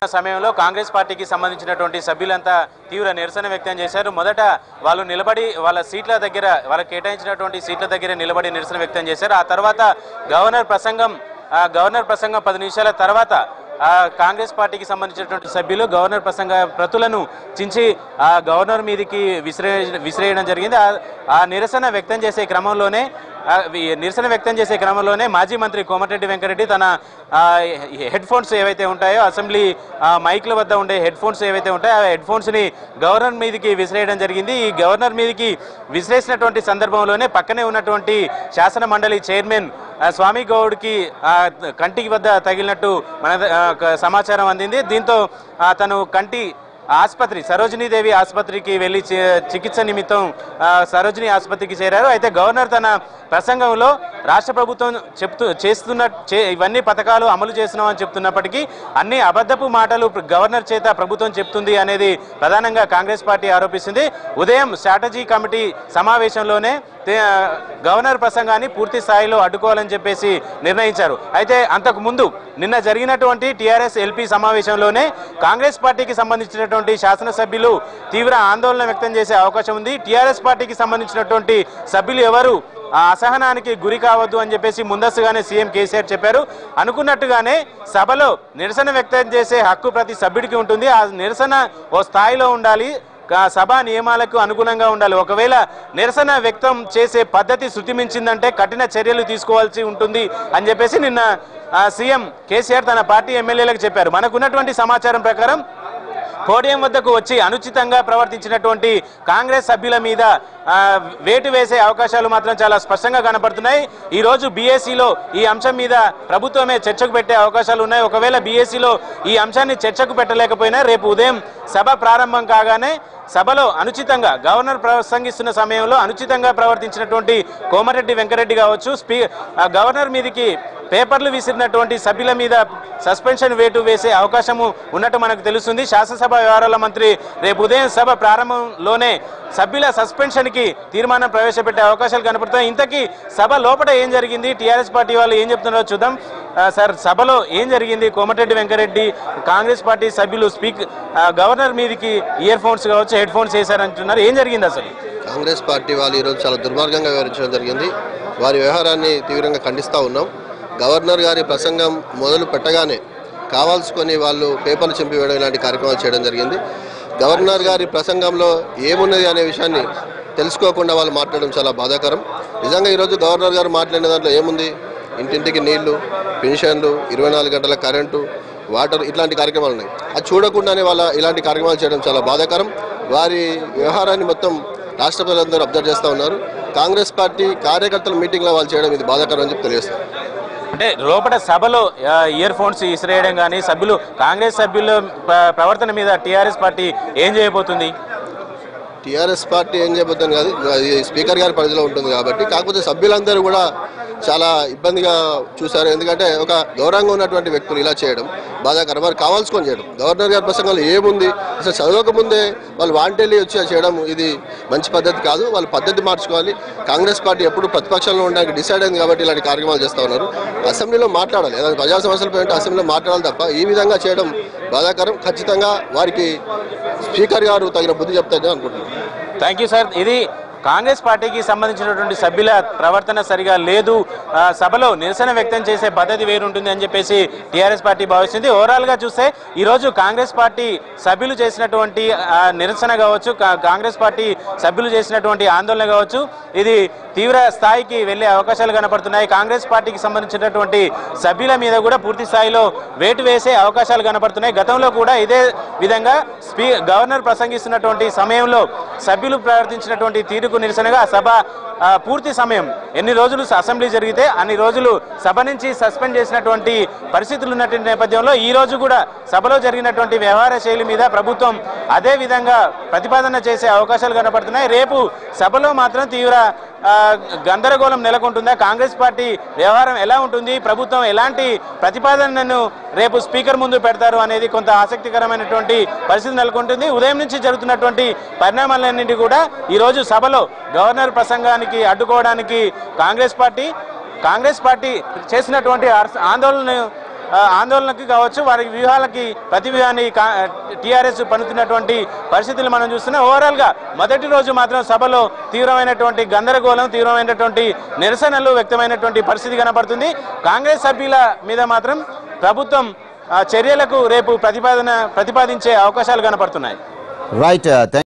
సమయంలో కాంగ్రెస్ పార్టీకి సంబంధించినటువంటి సభ్యులంతా తీవ్ర నిరసన వ్యక్తం చేశారు మొదట వాళ్ళు నిలబడి వాళ్ళ సీట్ల దగ్గర వాళ్ళకి కేటాయించినటువంటి సీట్ల దగ్గర నిలబడి నిరసన వ్యక్తం చేశారు ఆ తర్వాత గవర్నర్ ప్రసంగం ఆ గవర్నర్ ప్రసంగం పది నిమిషాల తర్వాత ఆ కాంగ్రెస్ పార్టీకి సంబంధించినటువంటి సభ్యులు గవర్నర్ ప్రసంగ ప్రతులను చించి ఆ గవర్నర్ మీదకి విసిరే విసిరేయడం జరిగింది ఆ- ఆ నిరసన వ్యక్తం చేసే క్రమంలోనే ఆ, వి- నిరసన వ్యక్తం చేసే క్రమంలోనే మాజీ మంత్రి కోమటిరెడ్డి వెంకరెడ్డి తన ఆ, హెడ్ ఫోన్స్ ఏవైతే ఉంటాయో అసెంబ్లీ ఆ, మైక్ల వద్ద ఉండే హెడ్ ఫోన్స్ ఏవైతే ఉంటాయో ఆ హెడ్ ఫోన్స్ని గవర్నర్ మీదకి విసిరేయడం జరిగింది ఈ గవర్నర్ మీదకి విసిరేసినటువంటి సందర్భంలోనే పక్కనే ఉన్నటువంటి శాసన మండలి చైర్మన్ ఆ, స్వామి గౌడ్కి ఆ, కంటికి వద్ద తగిలినట్టు మన ఆ, క- సమాచారం అందింది దీంతో ఆ, తను కంటి ఆసుపత్రి సరోజినీదేవి ఆసుపత్రికి వెళ్ళి చి- చికిత్స నిమిత్తం ఆ, సరోజిని ఆసుపత్రికి చేరారు అయితే గవర్నర్ తన ప్రసంగంలో రాష్ట్ర ప్రభుత్వం చెప్తూ చేస్తున్న చే- ఇవన్నీ పథకాలు అమలు చేస్తున్నామని చెప్తున్నప్పటికీ అన్ని అబద్ధపు మాటలు ప్ర- గవర్నర్ చేత ప్రభుత్వం చెప్తుంది అనేది ప్రధానంగా కాంగ్రెస్ పార్టీ ఆరోపిస్తుంది ఉదయం స్ట్రాటజీ కమిటీ సమావేశంలోనే తే- గవర్నర్ ప్రసంగాన్ని పూర్తి స్థాయిలో అడ్డుకోవాలని చెప్పేసి నిర్ణయించారు అయితే అంతకు ముందు నిన్న జరిగినటువంటి టీఆర్ఎస్ ఎల్పీ సమావేశంలోనే కాంగ్రెస్ పార్టీకి సంబంధించినటువంటి శాసనసభ్యులు తీవ్ర ఆందోళన వ్యక్తం చేసే అవకాశం ఉంది టీఆర్ఎస్ పార్టీకి సంబంధించినటువంటి సభ్యులు ఎవరు ఆ అసహనానికి గురి కావద్దు అని చెప్పేసి ముందస్తుగానే సీఎం కేసీఆర్ చెప్పారు అనుకున్నట్టుగానే సభలో నిరసన వ్యక్తం చేసే హక్కు ప్రతి సభ్యుడికి ఉంటుంది ఆ నిరసన ఓ స్థాయిలో ఉండాలి కా- సభా నియమాలకు అనుగుణంగా ఉండాలి ఒకవేళ నిరసన వ్యక్తం చేసే పద్ధతి శృతి మించిందంటే కఠిన చర్యలు తీసుకోవాల్సి ఉంటుంది అని చెప్పేసి నిన్న ఆ, సీఎం కేసీఆర్ తన పార్టీ ఎమ్మెల్యేలకు చెప్పారు మనకున్నటువంటి సమాచారం ప్రకారం పోడియం వద్దకు వచ్చి అనుచితంగా ప్రవర్తించినటువంటి కాంగ్రెస్ సభ్యుల మీద ఆ, వేటు వేసే అవకాశాలు మాత్రం చాలా స్పష్టంగా కనపడుతున్నాయి ఈ రోజు బీఏసీలో ఈ అంశం మీద ప్రభుత్వమే చర్చకు పెట్టే అవకాశాలు ఉన్నాయి ఒకవేళ బీఏసీలో ఈ అంశాన్ని చర్చకు పెట్టలేకపోయినా రేపు ఉదయం సభ ప్రారంభం కాగానే సభలో అనుచితంగా గవర్నర్ ప్రసంగిస్తున్న సమయంలో అనుచితంగా ప్రవర్తించినటువంటి కోమరెడ్డి వెంకరెడ్డి కావచ్చు స్పీ ఆ, గవర్నర్ మీదకి పేపర్లు విసిరినటువంటి సభ్యుల మీద సస్పెన్షన్ వేటు వేసే అవకాశము ఉన్నట్టు మనకు తెలుస్తుంది శాసనసభ వ్యవహారాల మంత్రి రేపు ఉదయం సభ ప్రారంభంలోనే సభ్యుల సస్పెన్షన్కి తీర్మానం ప్రవేశపెట్టే అవకాశాలు కనపడుతాయి ఇంతకీ సభ లోపల ఏం జరిగింది టీఆర్ఎస్ పార్టీ వాళ్ళు ఏం చెప్తున్నారో చూద్దాం ఆ, సార్ సభలో ఏం జరిగింది కోమటిరెడ్డి వెంకరెడ్డి కాంగ్రెస్ పార్టీ సభ్యులు స్పీక్ ఆ, గవర్నర్ మీదకి ఇయర్ ఫోన్స్ కావచ్చు హెడ్ ఫోన్స్ వేశారంటున్నారు ఏం జరిగింది అసలు కాంగ్రెస్ పార్టీ వాళ్ళు ఈరోజు చాలా దుర్మార్గంగా వ్యవహరించడం జరిగింది వారి వ్యవహారాన్ని తీవ్రంగా ఖండిస్తూ ఉన్నాం గవర్నర్ గారి ప్రసంగం మొదలు పెట్టగానే కావాల్సుకొని వాళ్ళు పేపర్లు చింపివేయడం ఇలాంటి కార్యక్రమాలు చేయడం జరిగింది గవర్నర్ గారి ప్రసంగంలో ఏమున్నది అనే విషయాన్ని తెలుసుకోకుండా వాళ్ళు మాట్లాడడం చాలా బాధాకరం నిజంగా ఈరోజు గవర్నర్ గారు మాట్లాడిన దాంట్లో ఏముంది ఇంటింటికి నీళ్లు పెన్షన్లు ఇరవై నాలుగు గంటల కరెంటు వాటర్ ఇట్లాంటి కార్యక్రమాలు ఉన్నాయి అది చూడకుండానే వాళ్ళ ఇలాంటి కార్యక్రమాలు చేయడం చాలా బాధాకరం వారి వ్యవహారాన్ని మొత్తం రాష్ట్ర ప్రజలందరూ అబ్జర్వ్ చేస్తూ ఉన్నారు కాంగ్రెస్ పార్టీ కార్యకర్తల మీటింగ్లో వాళ్ళు చేయడం ఇది బాధాకరం అని చెప్పి తెలియజేస్తారు అంటే లోపల సభలో ఆ, ఇయర్ ఫోన్స్ ఇసిరేయడం కానీ సభ్యులు కాంగ్రెస్ సభ్యుల ప్ర- ప్రవర్తన మీద టీఆర్ఎస్ పార్టీ ఏం చేయబోతుంది టీఆర్ఎస్ పార్టీ ఏం చేయబోతుంది కాదు అది స్పీకర్ గారి పరిధిలో ఉంటుంది కాబట్టి కాకపోతే సభ్యులందరూ కూడా చాలా ఇబ్బందిగా చూశారు ఎందుకంటే ఒక గౌరవంగా ఉన్నటువంటి వ్యక్తులు ఇలా చేయడం బాధాకరం వారు కావాల్సుకొని చేయడం గవర్నర్ గారి ప్రసంగంలో ఏముంది అసలు చదవకముందే వాళ్ళు వాంటెళ్ళి వచ్చి చేయడం ఇది మంచి పద్ధతి కాదు వాళ్ళు పద్ధతి మార్చుకోవాలి కాంగ్రెస్ పార్టీ ఎప్పుడు ప్రతిపక్షంలో ఉండడానికి డిసైడ్ అయింది కాబట్టి ఇలాంటి కార్యక్రమాలు చేస్తూ ఉన్నారు అసెంబ్లీలో మాట్లాడాలి ఏదైనా ప్రజా సమస్యలపై ఉంటే అసెంబ్లీలో మాట్లాడాలి తప్ప ఈ విధంగా చేయడం బాధాకరం ఖచ్చితంగా వారికి స్పీకర్ గారు తగిన బుద్ధి చెప్తారని అనుకుంటున్నాను థ్యాంక్ యూ సార్ ఇది కాంగ్రెస్ పార్టీకి సంబంధించినటువంటి సభ్యుల ప్రవర్తన సరిగా లేదు ఆ, సభలో నిరసన వ్యక్తం చేసే పద్ధతి వేరుంటుంది అని చెప్పేసి టీఆర్ఎస్ పార్టీ భావిస్తుంది ఓవరాల్గా చూస్తే ఈరోజు కాంగ్రెస్ పార్టీ సభ్యులు చేసినటువంటి ఆ, నిరసన కావచ్చు కా- కాంగ్రెస్ పార్టీ సభ్యులు చేసినటువంటి ఆందోళన కావచ్చు ఇది తీవ్ర స్థాయికి వెళ్లే అవకాశాలు కనపడుతున్నాయి కాంగ్రెస్ పార్టీకి సంబంధించినటువంటి సభ్యుల మీద కూడా పూర్తి స్థాయిలో వేటు వేసే అవకాశాలు కనపడుతున్నాయి గతంలో కూడా ఇదే విధంగా స్పీ గవర్నర్ ప్రసంగిస్తున్నటువంటి సమయంలో సభ్యులు ప్రవర్తించినటువంటి తీరుకు నిరసనగా సభ ఆ, పూర్తి సమయం ఎన్ని రోజులు అసెంబ్లీ జరిగితే అన్ని రోజులు సభ నుంచి సస్పెండ్ చేసినటువంటి పరిస్థితులు ఉన్నటువంటి నేపథ్యంలో ఈ రోజు కూడా సభలో జరిగినటువంటి వ్యవహార శైలి మీద ప్రభుత్వం అదే విధంగా ప్రతిపాదన చేసే అవకాశాలు కనపడుతున్నాయి రేపు సభలో మాత్రం తీవ్ర ఆ, గందరగోళం నెలకొంటుందా కాంగ్రెస్ పార్టీ వ్యవహారం ఎలా ఉంటుంది ప్రభుత్వం ఎలాంటి ప్రతిపాదనను రేపు స్పీకర్ ముందు పెడతారు అనేది కొంత ఆసక్తికరమైనటువంటి పరిస్థితి నెలకొంటుంది ఉదయం నుంచి జరుగుతున్నటువంటి పరిణామాలన్నింటి కూడా ఈరోజు సభలో గవర్నర్ ప్రసంగానికి అడ్డుకోవడానికి కాంగ్రెస్ పార్టీ కాంగ్రెస్ పార్టీ చేసినటువంటి ఆర్- ఆందోళనను ఆ, ఆందోళనకి కావచ్చు వారి వ్యూహాలకి ప్రతి వ్యూహాన్ని టీఆర్ఎస్ పన్నుతున్నటువంటి పరిస్థితులు మనం చూస్తున్నాం ఓవరాల్గా మొదటి రోజు మాత్రం సభలో తీవ్రమైనటువంటి గందరగోళం తీవ్రమైనటువంటి నిరసనలు వ్యక్తమైనటువంటి పరిస్థితి కనపడుతుంది కాంగ్రెస్ సభ్యుల మీద మాత్రం ప్రభుత్వం ఆ, చర్యలకు రేపు ప్రతిపాదన ప్రతిపాదించే అవకాశాలు కనపడుతున్నాయి రైట్ థ్యాంక్